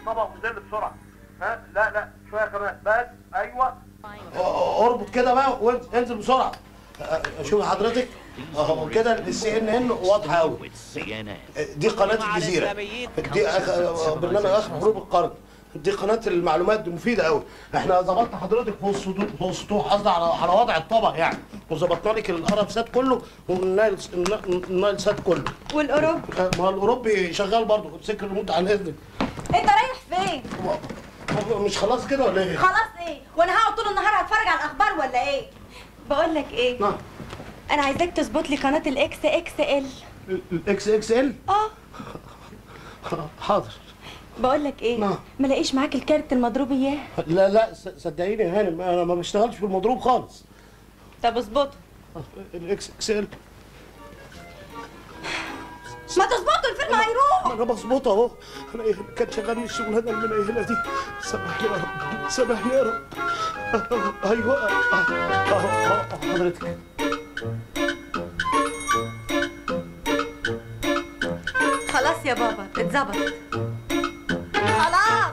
بابا وزل بسرعه ها لا لا شويه كمان بس ايوه اربط كده بقى وانزل بسرعه أه، شوف حضرتك اهو كده السي ان ان واضحه قوي with CNN. دي قناه الجزيره دي أخ- برنامج اخر حروب القرن دي قناه المعلومات دي مفيده قوي احنا ظبطنا حضرتك في السطوح في السطوح قصدي على على وضع الطبق يعني وظبطنا لك القرف سات كله والنايل النايل سات كله والاوروبي ما هو الاوروبي شغال برضه امسك الريموت على اذنك انت رايح فين مش خلاص كده ولا ايه؟ خلاص ايه وانا هقعد طول النهار هتفرج على الاخبار ولا ايه بقول لك ايه نعم انا عايزاك تظبط لي قناه الاكس اكس ال الاكس اكس ال اه حاضر بقول لك ايه نعم. ما لاقيش معاك الكارت المضروب اياه لا لا ص- صدقيني يا هانم انا ما بشتغلش في المضروب خالص طب اظبطه الاكس اكس ال ما تظبطه الفيلم هيروح انا بظبط اهو انا ايه كان شغالني الشغلانه المنيله دي سامحني يا رب سامحني يا رب ايوه أهو، أهو، أهو، حضرتك خلاص يا بابا اتظبط خلاص